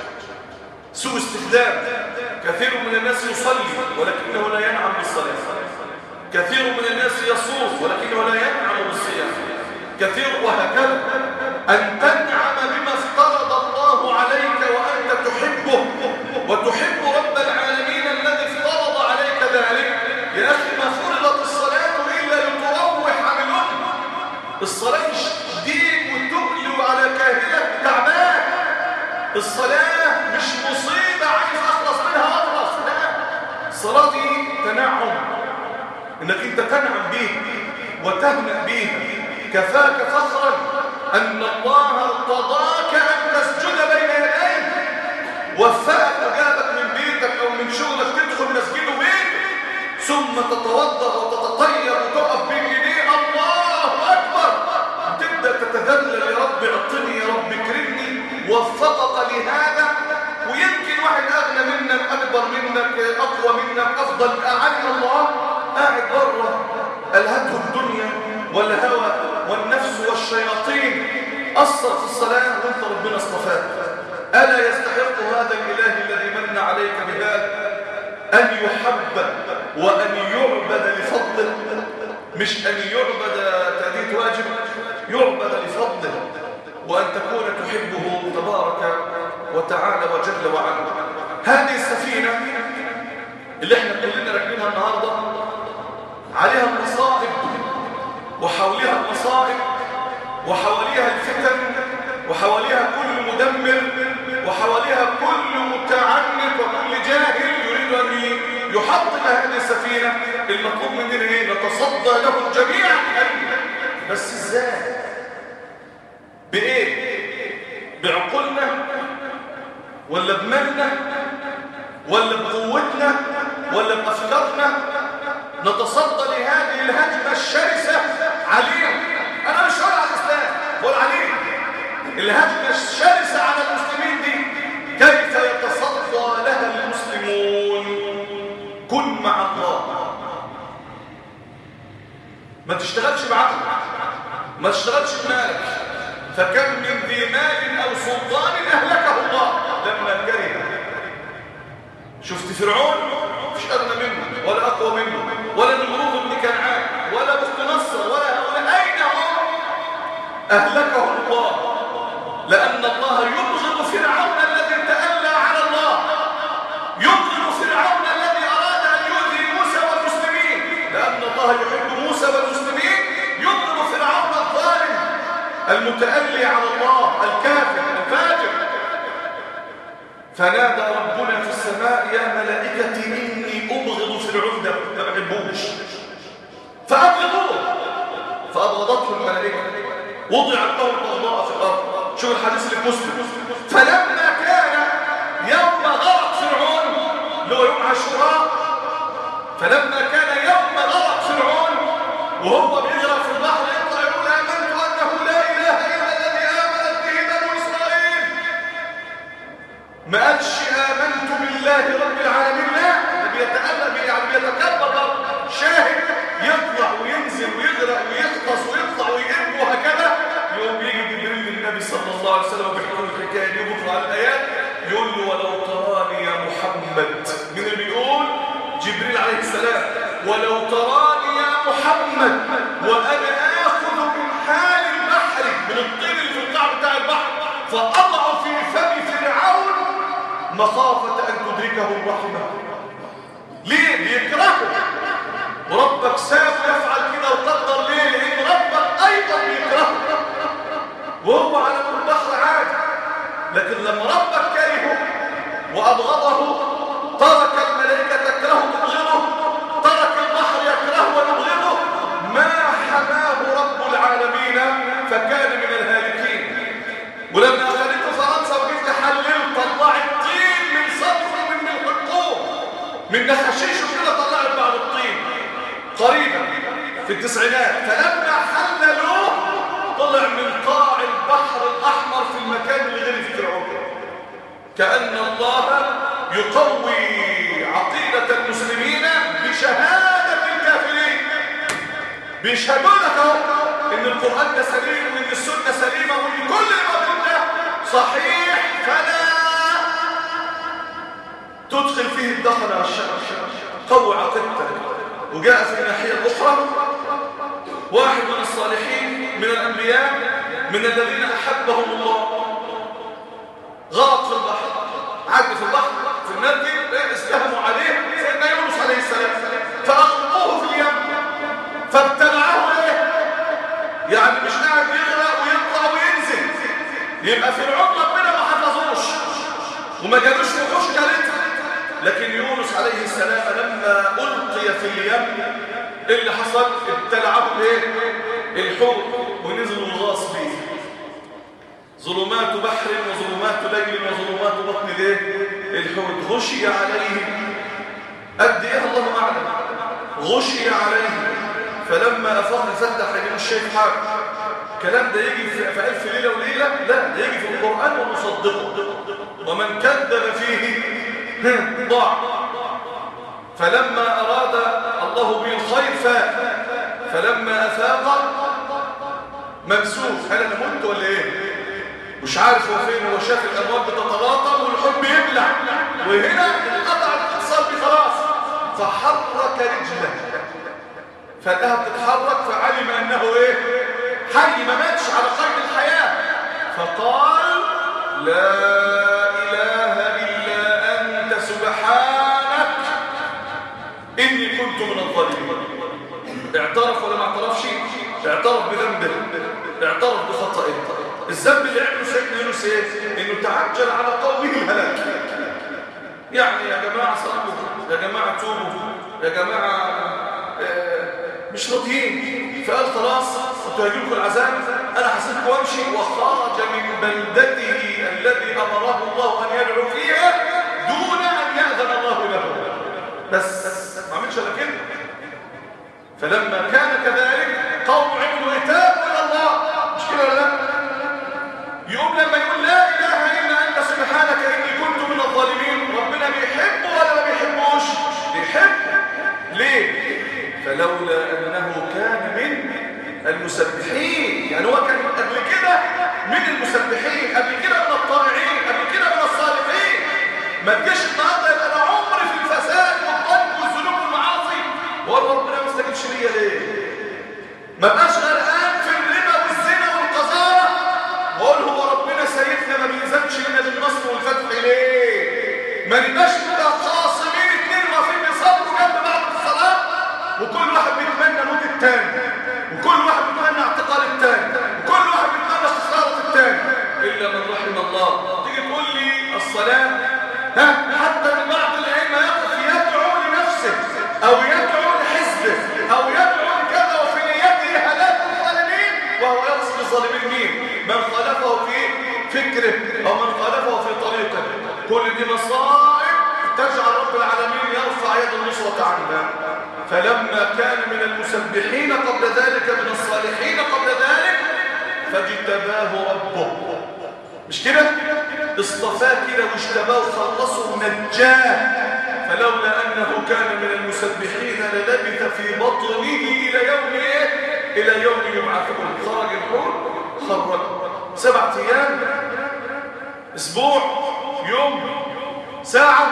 سوء استخدام كثير من الناس يصلي ولكنه لا ينعم بالصلاة كثير من الناس يصوم ولكنه لا ينعم بالصيام كثير وهكذا أن تنعم بما افترض الله عليك وأنت تحبه وتحب رب العالمين الذي افترض عليك ذلك يا أخي ما فرضت الصلاة إلا لتروح عن الأم الصلاة مش دين وتقل على كاهلة تعبان الصلاة مش مصيبة عايز أخلص منها أخلص لا الصلاة دي تنعم إنك أنت تنعم به وتهنأ به كفاك فخرا أن الله ارتضاك أن تسجد بين يديه وفاك وجابك من بيتك أو من شغلك تدخل مسجد وبيتك ثم تتوضا وتتطير وتقف بين يديه الله أكبر تبدأ تتذلل يا رب اعطني يا رب اكرمني وفقك لهذا ويمكن واحد أغنى منك أكبر منك أقوى منك أفضل أعلم الله قاعد بره ألهته الدنيا والهوى والنفس والشياطين أثر في الصلاة وانت ربنا اصطفاك ألا يستحق هذا الإله الذي من عليك بهذا أن يحب وأن يعبد لفضله مش أن يعبد تأدية واجب يعبد لفضله وأن تكون تحبه تبارك وتعالى وجل وعلا هذه السفينة اللي احنا كلنا راكبينها النهارده عليها المصائب وحولها المصائب وحواليها الفتن وحواليها كل مدمر وحواليها كل متعنت وكل جاهل يريد أن يحطم هذه السفينة المطلوب مننا ايه نتصدى لهم جميعا بس ازاي بايه بعقولنا ولا بمالنا ولا بقوتنا ولا بافكارنا نتصدى لهذه الهجمه الشرسه عليهم انا مش هقول على الاسلام بقول عليهم الهجمه الشرسه على المسلمين دي كيف يتصدى لها المسلمون كن مع الله ما تشتغلش بعقلك ما تشتغلش بمالك فكم من ذي مال او سلطان اهلكه الله لما كره شفت فرعون مش ادنى منه ولا اقوى منه ولا نمرود بن كنعان ولا بخت نصر ولا هؤلاء اين هم اهلكه الله لان الله يبغض فرعون الذي تألى على الله يبغض فرعون الذي اراد ان يؤذي موسى والمسلمين لان الله يحب موسى والمسلمين يبغض فرعون الظالم المتألي على الله الكافر الفاجر فنادى ربنا في السماء يا ملائكتي إني أبغض فرعون ده ما بحبوش فأبغضوه فأبغضته الملائكة وضعت له البغضاء في الأرض شوف الحديث اللي في مسلم فلما كان يوم غرق فرعون اللي هو يوم عاشوراء فلما كان يوم غرق فرعون وهو بيغرق في البحر يطلع يقول آمنت أنه لا إله إلا الذي آمنت به بنو إسرائيل ما قالش آمنت بالله رب العالمين لا ده بيتألم يعني بيتكبر شاهد يطلع وينزل ويغرق ويغطس ويطلع ويقب وهكذا يوم يجي جبريل للنبي صلى الله عليه وسلم وبيحكوا له الحكايه دي وبيقرا على الايات يقول له ولو تراني يا محمد مين اللي بيقول جبريل عليه السلام ولو تراني يا محمد وانا اخذ من حال البحر من الطين اللي في القاع بتاع البحر فاضع في فم فرعون مخافه ان تدركه الرحمه ليه بيكرهه وربك ساب يفعل كده وقدر ليه لان ربك ايضا بيكرهه وهو على البحر عادي لكن لما ربك كرهه وابغضه ترك الملائكه تكرهه تبغضه ترك البحر يكرهه ويبغضه ما حماه رب العالمين فكان من الهالكين ولما اخذته فرنسا وجيت تحلل طلعت طين من صدره من من الحقوق من نخشيشه كده طلعت بعض الطين قريبا في التسعينات فلما حللوه طلع من قاع البحر الأحمر في المكان اللي غير فرعون كأن الله يقوي عقيدة المسلمين بشهادة الكافرين بيشهدوا لك اهو ان القرآن ده سليم وان السنة سليمة وان كل ما قلنا صحيح فلا تدخل فيه الدخل والشر قوي عقيدتك وجاء في الناحية الأخرى واحد من الصالحين من الأنبياء من الذين أحبهم الله غرق في البحر عد في البحر في المركب استهموا عليه سيدنا يونس عليه السلام فأغلقوه في اليم فابتلعه ايه يعني مش قاعد يغرق ويطلع وينزل يبقى فرعون ربنا ما حفظوش وما جالوش وحوش كارثه لكن يونس عليه السلام لما ألقي في اليم إيه اللي حصل ابتلعه الايه الحوت ونزلوا الغاص فيه ظلمات بحر وظلمات ليل وظلمات بطن الايه الحوت غشي عليه قد ايه الله اعلم غشي عليه فلما افاق فتح عينيه مش شايف حاجه الكلام ده يجي في في ألف ليلة وليلة لا ده يجي في القرآن ونصدقه ومن كذب فيه ضاع فلما أراد الله به الخير فاق فلما أفاق ممسوك هل أنا مت ولا إيه مش عارف هو فين هو شاف الأموال بتتلاطم والحب يبلع وهنا انقطع الاتصال بيه خلاص فحرك رجله فلقاها بتتحرك فعلم أنه إيه حي ما ماتش على قيد الحياة فقال لا إله إلا أنت سبحانك إني كنت من الظالمين خطأ إيه؟ الذنب اللي عمله سيدنا يونس ايه انه تعجل على قومه الهلاك يعني يا جماعه صلوا يا جماعه توبوا يا جماعه آه، مش راضيين فقال خلاص انتوا هيجي لكم العذاب انا هسيبكم وامشي وخرج من بلدته الذي امره الله ان يدعو فيها دون ان ياذن الله له بس ما عملش الا كده فلما كان كذلك قوم عملوا عتاب الى الله مش كده ولا لا يقوم لما يقول لا اله الا انت سبحانك اني كنت من الظالمين ربنا بيحبه ولا ما بيحبوش بيحب ليه فلولا انه كان من المسبحين يعني هو كان قبل كده من المسبحين قبل كده من الطائعين قبل كده من الصالحين ما تجيش النهارده يبقى انا عمري في الفساد والظلم والذنوب والمعاصي وهو ربنا ما استجبش ليا ليه ما بقاش غرقان في الربا والزنا والقذاره واقول هو ربنا سيدنا ما بينزلش لنا بالنصر والفتح ليه ما نبقاش كده خاصمين اتنين واقفين بيصلوا جنب بعض في الصلاه وكل واحد بيتمنى موت التاني وكل واحد بيتمنى اعتقال التاني وكل واحد بيتمنى خساره التاني الا من رحم الله تيجي تقول لي الصلاه ها حتى من بعض الائمه يقف يدعو لنفسه او يدعو لحزبه او يدعو لكذا وفي نيته هلاك الظالمين وهو يقصد الظالمين مين من خالفه في فكره او من خالفه في طريقه كل دي مصائب تجعل رب العالمين يرفع يد النصرة عنا فلما كان من المسبحين قبل ذلك من الصالحين قبل ذلك فاجتباه ربه مش كده اصطفاه كده واجتباه وخلصه نجاه فلولا انه كان من المسبحين للبث في بطنه الى يوم ايه الى يوم يبعثون خرج الحور خرج سبعة ايام اسبوع يوم ساعة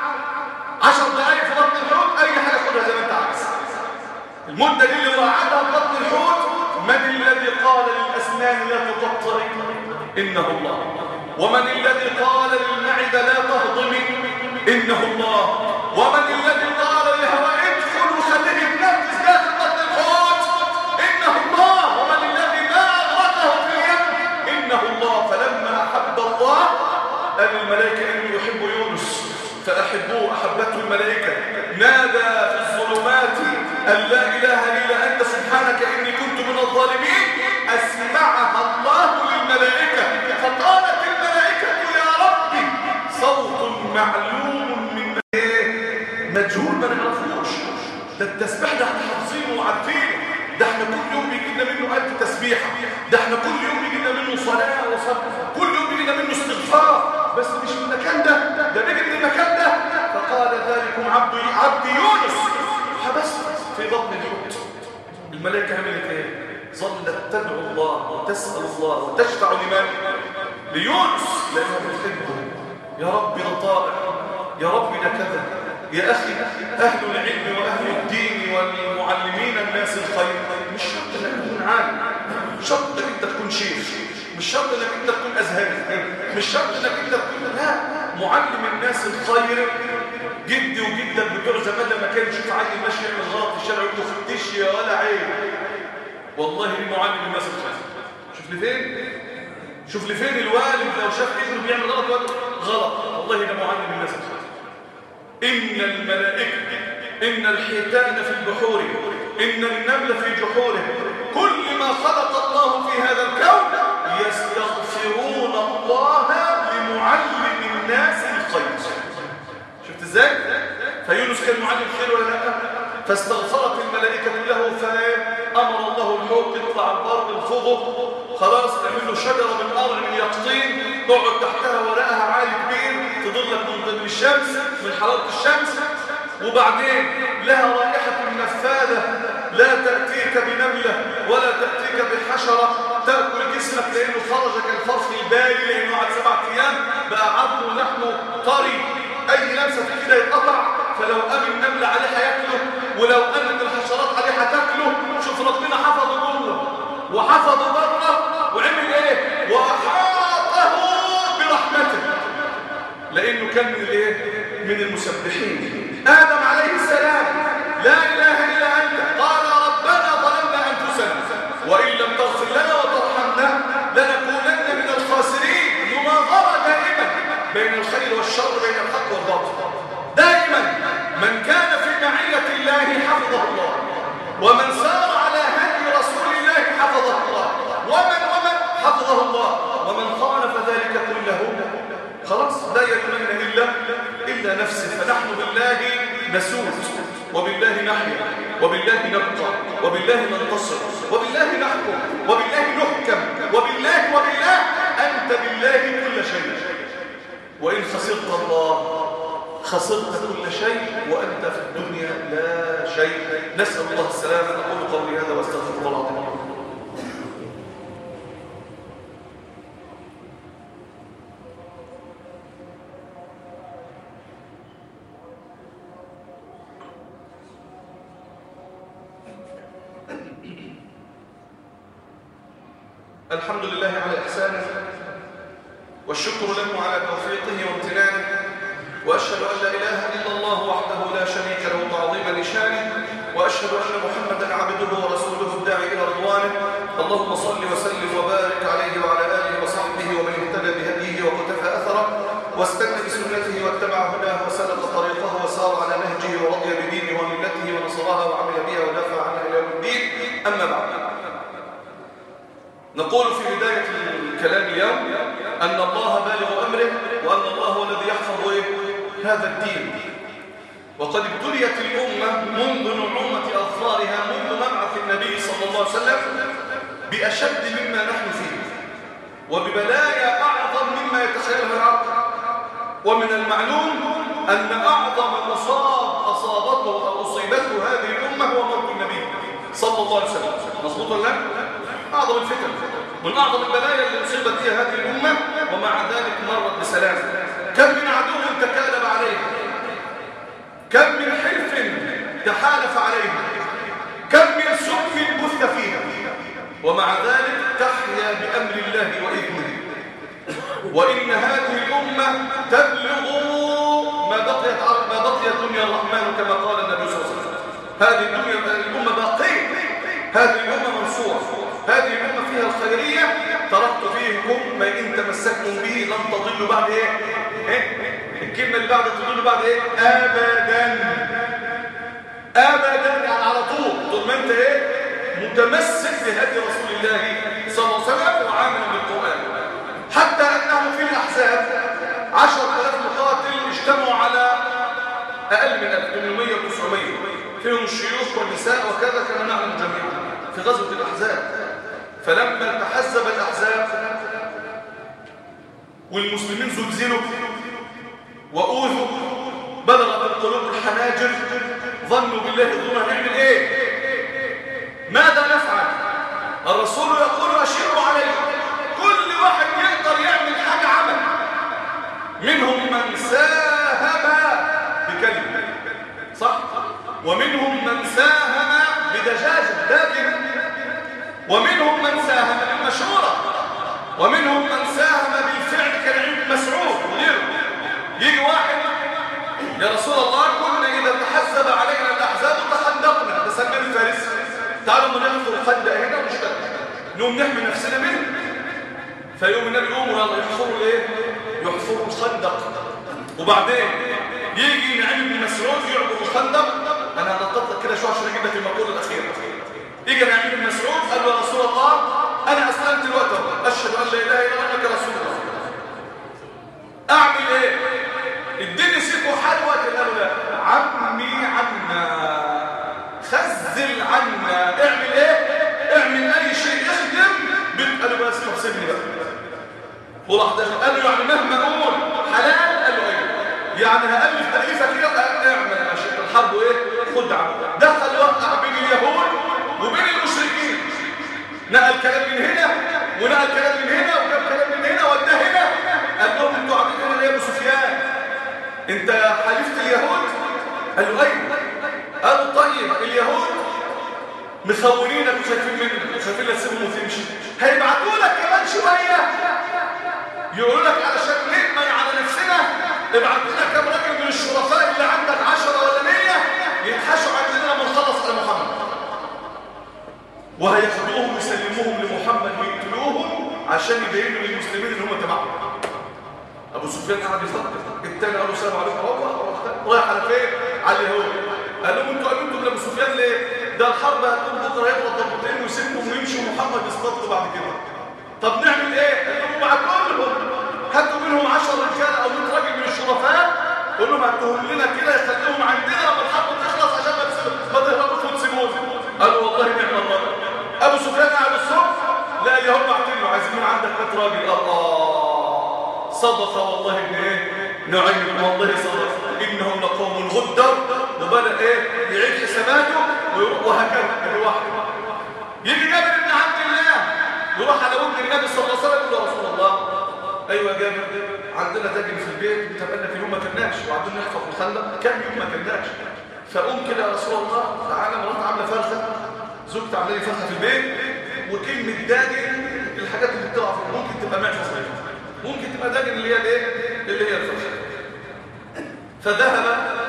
عشر دقائق في بطن الحوت اي حاجة خدها زي ما انت عايز المدة دي اللي وقعدها في بطن الحوت من الذي قال للاسنان لا تقطري انه الله ومن الذي قال للمعدة لا تهضمي انه الله ومن الذي قال للهواء ادخل وخليه يتنفس داخل بطن الحوت انه الله ومن الذي ما اغرقه في اليم انه الله فلما احب الله قال الملائكة انه يحب يونس فأحبوه أحبته الملائكة نادى في الظلمات أن لا إله إلا أنت سبحانك إني كنت من الظالمين أسمعها الله للملائكة فقالت الملائكة يا ربي صوت معلوم من إيه؟ مجهول ما نعرفوش ده التسبيح ده احنا حافظينه وعارفينه ده احنا كل يوم بيجي لنا منه ألف تسبيحة ده احنا كل يوم بيجي لنا منه صلاة وصلاة كل يوم بيجي لنا منه استغفار بس مش من المكان ده ده بيجي من المكان ده فقال ذلكم عبد عبد يونس حبست في بطن الحوت الملائكة عملت ايه ظلت تدعو الله وتسأل الله وتشفع لمن ليونس لأنها بتحبه يا رب ده طائع يا رب ده كذا يا أخي أهل العلم وأهل الدين والمعلمين الناس الخير مش شرط انك تكون عالم مش شرط انك انت تكون شيخ مش شرط انك انت تكون ازهري مش شرط انك انت تكون لا معلم الناس الخير جدي وجدك بتوع زمان لما كان يشوف عيل ماشي يعمل غلط في الشارع يقول له فتش يا ولا عيب والله دي معلم الناس الخير شوف لي فين شوف لي فين الوالد لو شاف ابنه بيعمل غلط وقال غلط والله ده معلم الناس الخير إن الملائكة إن الحيتان في البحور إن النمل في جحوره كل ما خلق الله في هذا الكون يستغفرون الله لمعلم الناس الخير شفت ازاي؟ فيونس كان معلم خير ولا لا؟ فاستغفرت الملائكة له فأمر الله الحوت يطلع البر الفضل خلاص تعمل له شجرة من أرض من يقطين تقعد تحتها ورقها عالي كبير تضلك من ضمن الشمس من حرارة الشمس وبعدين لها رائحة نفاذة لا تأتيك بنملة ولا تأتيك بحشرة تأكل جسمك لأنه خرج كالفرخ البالي لأنه بعد سبعة أيام بقى عظمه ولحمه طري أي لمسة كده يتقطع فلو قام النملة عليه هياكله ولو قامت الحشرات عليه هتاكله شوف ربنا حفظه جوه وحفظه بره وعمل ايه وأحاطه برحمته لأنه كان من الايه من المسبحين آدم عليه السلام لا إله إلا أنت قال ربنا ظلمنا أنفسنا وإن لم تغفر لنا وترحمنا بين الخير والشر بين الحق والباطل دائما من كان في معية الله حفظه الله ومن سار على هدي رسول الله حفظه الله ومن ومن حفظه الله ومن خالف ذلك كله خلاص لا يلومن إلا إلا نفسه فنحن بالله نسوس وبالله نحيا وبالله نبقى وبالله ننتصر وبالله نحكم وبالله نحكم وبالله وبالله أنت بالله كل شيء وإن خسرت الله خسرت كل شيء وأنت في الدنيا لا شيء نسأل الله السلامة أقول قولي هذا واستغفر الله العظيم الحمد لله على إحسانه والشكر له على توفيقه وامتنانه وأشهد أن لا إله إلا الله وحده لا شريك له تعظيما لشانه وأشهد أن محمدا عبده ورسوله الداعي إلى رضوانه اللهم صل وسلم وبارك عليه وعلى آله وصحبه ومن اهتدى بهديه وقتفى أثره واستنى بسنته واتبع هداه وسلك طريقه وسار على نهجه ورضي بدينه وملته ونصرها وعمل بها ودافع عنها إلى يوم الدين أما بعد نقول في بداية الكلام اليوم أن الله بالغ أمره وأن الله هو الذي يحفظ إيه؟ هذا الدين وقد ابتليت الأمة منذ نعومة أظفارها منذ مبعث النبي صلى الله عليه وسلم بأشد مما نحن فيه وببلايا أعظم مما يتخيلها العقل ومن المعلوم أن أعظم مصاب أصابته أو أصيبته هذه الأمة هو موت النبي صلى الله عليه وسلم مظبوط ولا لا؟ أعظم الفتن من أعظم البلايا اللي أصيبت فيها هذه الأمة ومع ذلك مرت بسلام كم من عدو تكالب عليها كم من حلف تحالف عليها كم من سم بث فيها ومع ذلك تحيا بأمر الله وإذنه وإن هذه الأمة تبلغ ما بقيت ما بقي الدنيا الرحمن كما قال النبي صلى الله عليه وسلم هذه الدنيا الأمة باقية هذه الأمة منصورة هذه الأمة فيها الخيرية تركت فيكم ما إن تمسكتم به لن تضلوا بعد إيه؟ إيه؟ الكلمة اللي بعد تضلوا بعد إيه؟ أبدا أبدا يعني على طول طول ما أنت إيه؟ متمسك بهدي رسول الله صلى الله عليه وسلم وعامل بالقرآن حتى أنه في الأحزاب عشر آلاف مقاتل اجتمعوا على أقل من 800 و900 فيهم الشيوخ والنساء وكذا كما نعلم جميعا في غزوة الأحزاب فلما تحزب الأحزاب والمسلمين زلزلوا وأوذوا بلغت القلوب الحناجر ظنوا بالله الظلم هنعمل ايه ماذا نفعل الرسول يقول أشيروا عليه كل واحد يقدر يعمل حاجة عمل منهم من ساهم بكلمة صح ومنهم من ساهم بدجاجة لكن ومنهم من ساهم بالمشورة ومنهم من ساهم بالفعل كالعلم مسعود وغيره يجي واحد يا رسول الله كنا إذا تحزب علينا الأحزاب تخندقنا ده سلمان الفارسي تعالوا ما نحفر الخندق هنا ونشتغل نقوم نحمي نفسنا منه فيقوم النبي يقوموا يلا يحفروا الايه يحفروا الخندق وبعدين يجي نعيم بن مسعود يعبر الخندق انا هنطط لك كده شويه عشان اجيب لك المقوله الاخيره يجي نعيم بن مسعود قال له يا رسول الله انا اسلمت الوقت اشهد ان لا اله الا انك رسول الله اعمل ايه اديني سيف وحلوه قال له لا عمي عنا خزل عنا اعمل ايه اعمل اي شيء يخدم بنت قال له بس سيبني بقى وراح داخل قال له يعني مهما اقول حلال قال له ايه يعني هالف تاليفه كده اعمل يا شيخ الحرب ايه خدعه دخل وقع بين اليهود وبين المشركين نقل كلام من هنا ونقل كلام من هنا وجاب كلام من هنا وده هنا قال لهم انتوا عاملين هنا ليه يا ابو سفيان انت حلفت اليهود قال له ايوه قالوا طيب اليهود مخونينك وشايفين منك وشايفين لك تسيبهم وتمشي هيبعتوا لك كمان شويه يقولوا لك علشان نأمن على نفسنا ابعت لنا كام راجل من الشرفاء اللي عندك 10 ولا 100 يتحاشوا عندنا ما نخلص على محمد وهياخدوهم ويسلموهم لمحمد ويقتلوهم عشان يبينوا للمسلمين ان هم تبعهم ابو سفيان قعد يفكر الثاني قال له السلام عليكم روح رايح على فين على اليهود قال لهم انتوا قالوا انتوا لابو سفيان ليه ده الحرب هتكون بكره يضرب ضربتين ويسيبكم ويمشي ومحمد يصطاد بعد كده طب نعمل ايه قال لهم مع كلهم هاتوا منهم 10 رجال او 100 راجل من الشرفاء قول لهم هاتوهم لنا كده يخليهم عندنا لما الحرب تخلص عشان ما تهربوش وتسيبونا قالوا والله نعم الله ابو سفيان قاعد الصبح لا اليهود بعتين له عايزين من عندك 100 راجل الله صدق والله ان ايه نعيم والله صدق انهم لقوم غدر وبدا ايه يعيد حساباته وهكذا الواحد يجي جابر بن عبد الله يروح على ود النبي صلى الله عليه وسلم يقول يا رسول الله ايوه يا جابر عندنا تاجر في البيت بتبقى في يوم ما كناش وعندنا نحفظ مخلق كم يوم ما كناش فقوم كده يا رسول الله تعالى مرات عامله فرخه زوجتي عامله لي فرخه في البيت وكلمه داجن الحاجات اللي بتقع فيها ممكن تبقى معفه صغيره ممكن تبقى داجن اللي هي الايه اللي هي الفرخه فذهب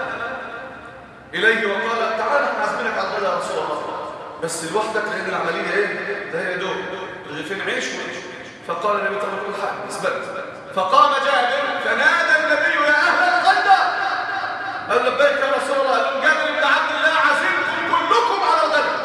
اليه وقال تعالى احنا عازمينك على الغداء يا رسول الله بس لوحدك لان العمليه ايه ده هي دوب رغيفين عيش وعيش فقال النبي صلى الله عليه وسلم اثبت فقام جابر فنادى النبي يا اهل الغداء قال لبيك يا رسول الله قال جابر بن عبد الله عزمتم كلكم على الغداء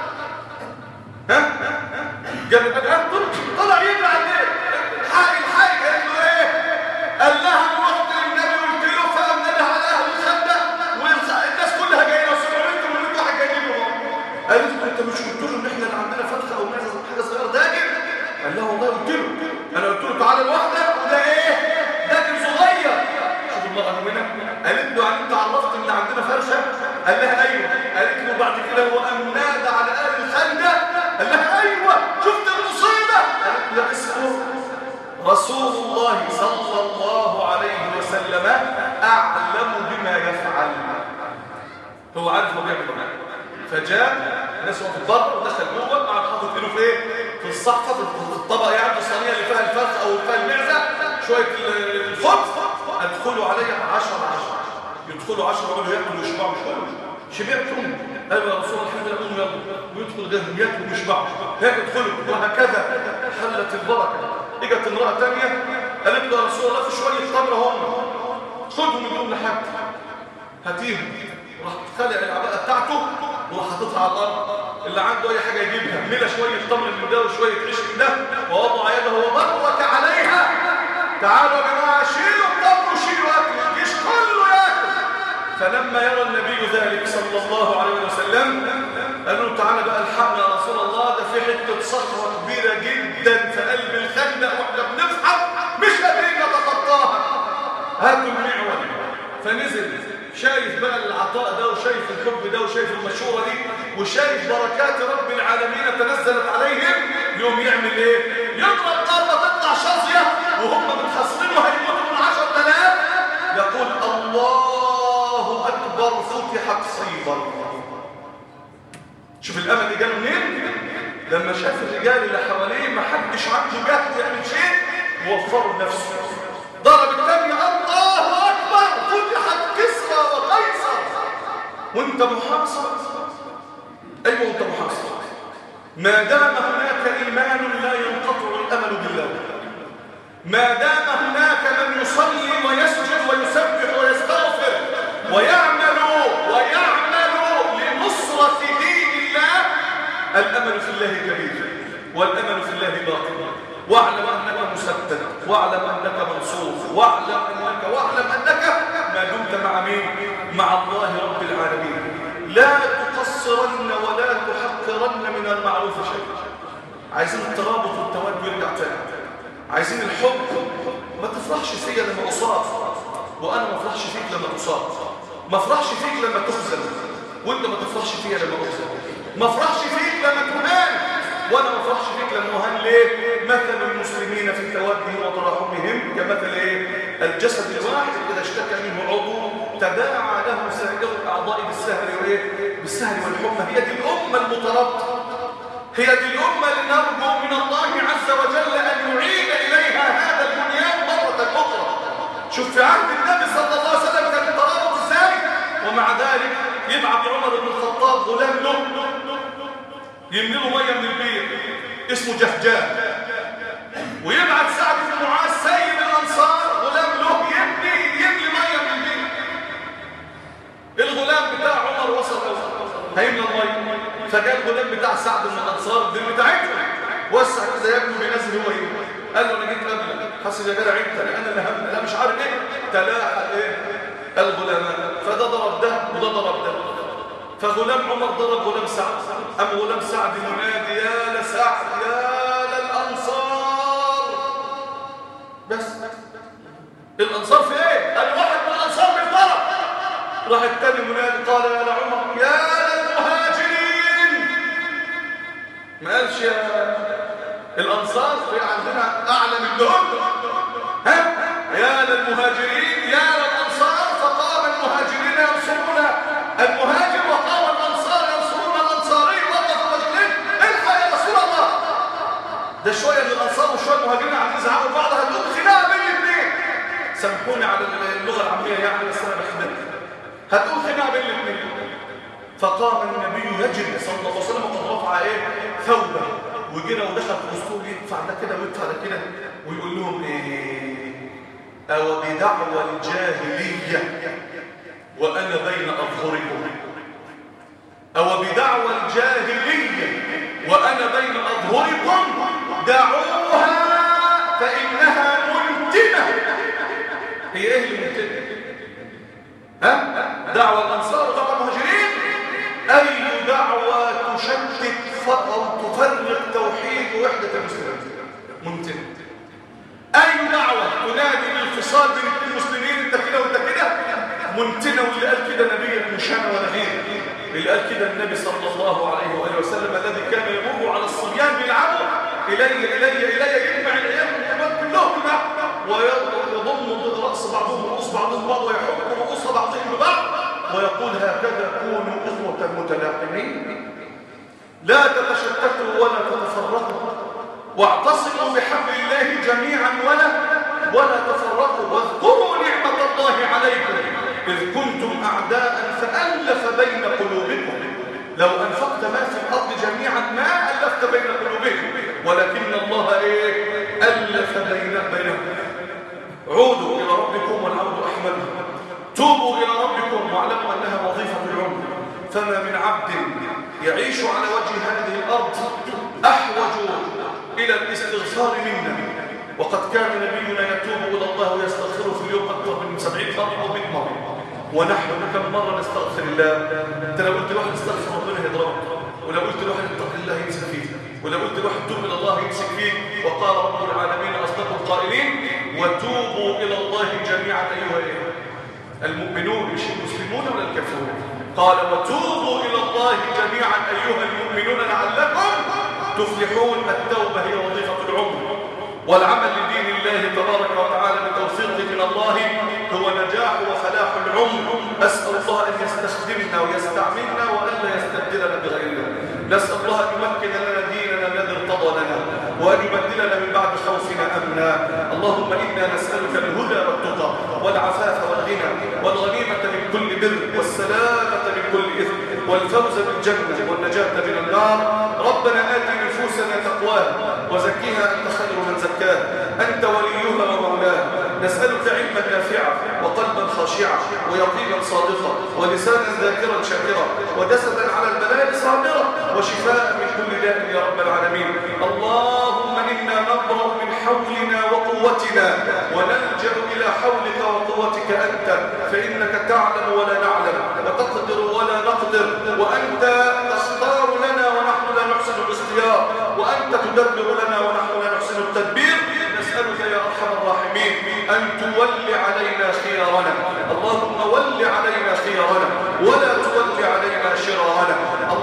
ها جابر بن عبد طلع يجري عليه حاجه الحاجه قال له ايه قال لها رحت للنبي قلت له فقام نده على اهل الخندق والناس كلها جايه وسمعوا انتم من واحد جايين له قالت له انت مش قلت له ان احنا اللي عندنا فرخه او معزه حاجه صغيره داجن قال لها والله قلت له انا قلت له تعالى لوحدك وده ايه داجن صغير شوف المرأة هنا قالت له انت عرفت ان عندنا فرشه قال لها ايوه قالت له بعد كده هو قام نادى على اهل الخندق قال لها ايوه شفت المصيبه قالت له اسمه رسول الله صلى الله عليه وسلم اعلم بما يفعل هو عارف هو بيعمل ايه فجاء الناس وقفت بره ودخل جوه قعد حاطط ايده في ايه في الصحفه في الطبق يعني الصينيه اللي فيها الفرخ او فيها المعزه شويه الخبز ادخلوا عليا 10 10 يدخلوا 10 يقولوا ياكلوا ويشبعوا مش كله شبعتم ايوه يا رسول الله الحمد لله قوموا يلا ويدخل غيرهم ياكلوا ويشبعوا هيك ادخلوا وهكذا حلت البركه اجت امراه ثانيه قالت له يا رسول الله في شويه تمر هم خدهم من دون لحد هاتيهم راح خلع العباءه بتاعته وراح حاططها على الارض اللي عنده اي حاجه يجيبها ملا شويه تمر من ده وشويه عيش من ده ووضع يده وبرك عليها تعالوا يا جماعه شيلوا التمر وشيلوا اكل الجيش كله ياكل فلما يرى النبي ذلك صلى الله عليه وسلم قالوا له تعالى بقى الحقنا يا رسول الله ده في حته صخره كبيره جدا في قلب الخندق واحنا بنفحم مش قادرين نتخطاها هاتوا المعول فنزل شايف بقى العطاء ده وشايف الحب ده وشايف المشورة دي وشايف بركات رب العالمين تنزلت عليهم يوم يعمل ايه يضرب ضربة تطلع شظية وهم متحصرين وهيموتوا من عشر تلاف يقول الله أكبر فتحت صيبر شوف الأمل اللي جاله منين لما شاف الرجال اللي حواليه ما حدش عنده جهد يعمل شيء ووفروا نفسه ضرب الثانية الله أكبر فتحت كسرى وقيصر وانت محاصر أيوة وانت محاصر ما دام هناك إيمان لا ينقطع الأمل بالله ما دام هناك من يصلي ويسجد ويسبح ويستغفر ويعمل ويعمل لنصرة دين الله الأمل في الله كبير والأمل في الله باطل واعلم أنك مسدد واعلم أنك منصور واعلم أنك واعلم أنك ما دمت مع مين مع الله رب العالمين لا تقصرن ولا تحقرن من المعروف شيء عايزين الترابط والتواد يرجع تاني عايزين الحب ما تفرحش فيا لما أصاب وأنا ما افرحش فيك لما تصاب ما افرحش فيك لما تخزن وانت ما تفرحش فيا لما أخزن ما افرحش فيك لما تهان وانا ما افرحش فيك لما اهان ليه مثل المسلمين في توادهم وتراحمهم كمثل ايه الجسد الواحد اذا اشتكى منه عضو تداعى له سائر الاعضاء بالسهر وايه بالسهر والحمى هي دي الامه المترابطه هي دي الامه اللي نرجو من الله عز وجل ان يعيد اليها هذا البنيان مره اخرى شوف في عهد النبي صلى الله عليه وسلم كان الترابط ازاي ومع ذلك يبعث عمر بن الخطاب غلام له يملوا ميه من البير اسمه جهجان ويبعت سعد بن معاذ سيد الانصار غلام فجاء الغلام بتاع سعد من الانصار دي بتاعتهم وسع كده يا ابني بينزل هو ايه قال له انا جيت قبلك حسن يا جدع انت انا اللي هم لا مش عارف ايه تلاحق ايه الغلامان فده ضرب ده وده ضرب ده فغلام عمر ضرب غلام سعد أم غلام سعد ينادي يا لسعد يا للأنصار بس الأنصار في ايه؟ قال واحد من الأنصار بالضرب راح التاني منادي قال يا لعمر يا للمهاجرين ما قالش يا الأنصار في عندنا أعلى من دول ها يا للمهاجرين يا للأنصار فقام المهاجرين ينصرون المهاجر وقام الأنصار ينصرون الأنصاري وقف المهاجرين الحق يا رسول الله ده شوية من الأنصار وشوية المهاجرين عايزين يزعقوا بعض هتقوم خناقة بين الاثنين سامحوني على اللغة العامية يعني بس أنا بحبها هتقوم خناقة بين الاثنين فقام النبي يجري صلى الله عليه وسلم وقد رفع ايه ثوبه وجينا ودخل في وسطهم يدفع ده كده ويدفع ده كده ويقول لهم ايه او بدعوى الجاهليه وانا بين اظهركم او بدعوى الجاهليه وانا بين اظهركم دعوها فانها منتنه هي ايه اللي منتنه ها دعوى الانصار ودعوى المهاجرين اي دعوى تشتت او تفرق توحيد وحده المسلمين منتنه اي دعوه تنادي بالانفصال بين اثنين مسلمين انت كده وانت كده منتنه واللي قال كده نبي مش انا ولا غيري اللي قال كده النبي صلى الله عليه واله وسلم الذي كان يمر على الصبيان بيلعبوا الي الي الي يجمع الايام كلهم ويضم راس بعضهم رؤوس بعضهم بعض ويحك رؤوس بعضهم ببعض ويقول هكذا كونوا اخوه متلاحمين لا تتشتتوا ولا تتفرقوا واعتصموا بحبل الله جميعا ولا ولا تفرقوا واذكروا نعمة الله عليكم إذ كنتم أعداء فألف بين قلوبكم لو أنفقت ما في الأرض جميعا ما ألفت بين قلوبكم ولكن الله إيه ألف بين بينهم عودوا إلى ربكم والعود أحمد توبوا إلى ربكم واعلموا أنها وظيفة العمر فما من عبد يعيش على وجه هذه الأرض أحوج إلى الاستغفار منا وقد كان نبينا يتوب إلى الله ويستغفر في اليوم أكثر من سبعين مرة أو مئة مرة ونحن كم مرة نستغفر الله أنت لو قلت لواحد استغفر ربنا يضربك ولو قلت لواحد اتق الله يمسك فيك ولو قلت لواحد توب إلى الله يمسك فيك وقال رب العالمين أصدق القائلين وتوبوا إلى الله جميعا أيها إيه المؤمنون مش المسلمون ولا الكافرون قال وتوبوا إلى الله جميعا أيها المؤمنون لعلكم تفلحون التوبة هي وظيفة العمر والعمل لدين الله تبارك وتعالى بتوفيق من الله هو نجاح وفلاح العمر أسأل الله أن يستخدمنا ويستعملنا وألا يستبدلنا بغيرنا نسأل الله أن يمكن لنا ديننا الذي ارتضى لنا وأن يبدلنا من بعد خوفنا أمنا اللهم إنا نسألك الهدى والتقى والعفاف والغنى والغنيمة من كل بر والسلامة من كل إثم والفوز بالجنة والنجاة من النار ربنا آت نفوسنا تقواها وزكيها أنت خير من زكاها أنت وليها ومولاها نسألك علما نافعا وقلبا خاشعا ويقينا صادقا ولسانا ذاكرا شاكرا وجسدا على البلاء صابرا وشفاء من كل داء يا رب العالمين اللهم إنا نبرأ من حولنا وقوتنا ونلجأ إلى حولك وقوتك أنت فإنك تعلم ولا نعلم وتقدر ولا نقدر وأنت تختار لنا ونحن لا نحسن الاختيار وأنت تدبر لنا ونحن لا نحسن التدبير نسألك يا أرحم الراحمين أن تولي علينا خيارنا اللهم ول علينا خيارنا ولا تول علينا شرارنا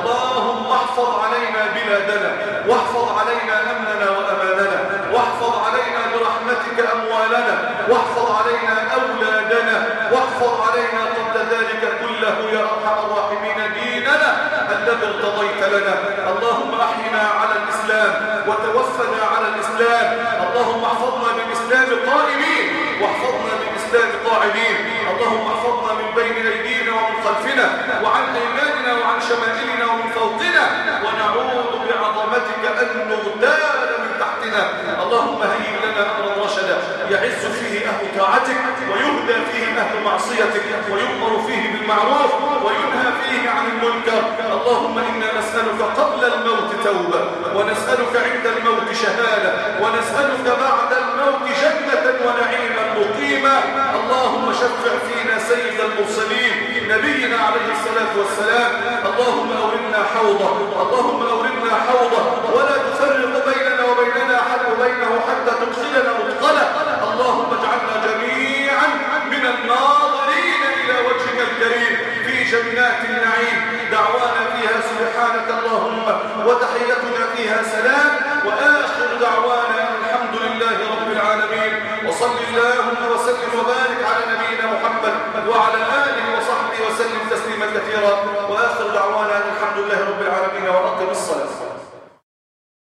اللهم احفظ علينا بلادنا واحفظ علينا أمننا وأماننا واحفظ علينا برحمتك أموالنا واحفظ علينا أولادنا واحفظ علينا قبل ذلك كله يا أرحم الراحمين ديننا الذي ارتضيت لنا اللهم أحينا على الإسلام وتوفنا على الإسلام اللهم احفظنا بالإسلام قائمين واحفظنا بالإسلام قاعدين اللهم احفظنا من بين أيدينا ومن خلفنا وعن أيماننا وعن شمائلنا ومن فوقنا ونعوذ بعظمتك أن نغتال من تحتنا اللهم هيئ لنا أمرا رشدا يعز فيه أهل طاعتك ويهدى فيه أهل معصيتك ويؤمر فيه بالمعروف وينهى فيه عن المنكر اللهم إنا نسألك توبة ونسألك عند الموت شهادة ونسألك بعد الموت جنة ونعيما مقيما اللهم شفع فينا سيد المرسلين نبينا عليه الصلاة والسلام اللهم أورنا حوضه اللهم أورنا حوضه ولا تفرق بيننا وبيننا حتى وبينه حتى تدخلنا مدخله اللهم اجعلنا جميعا من الناظرين إلى وجهك الكريم في جنات النعيم دعوانا فيها سبحانك اللهم وتحيتنا فيها سلام وآخر دعوانا أن الحمد لله رب العالمين وصل اللهم وسلم وبارك على نبينا محمد وعلى آله وصحبه وسلم تسليما كثيرا وآخر دعوانا أن الحمد لله رب العالمين وأقم الصلاة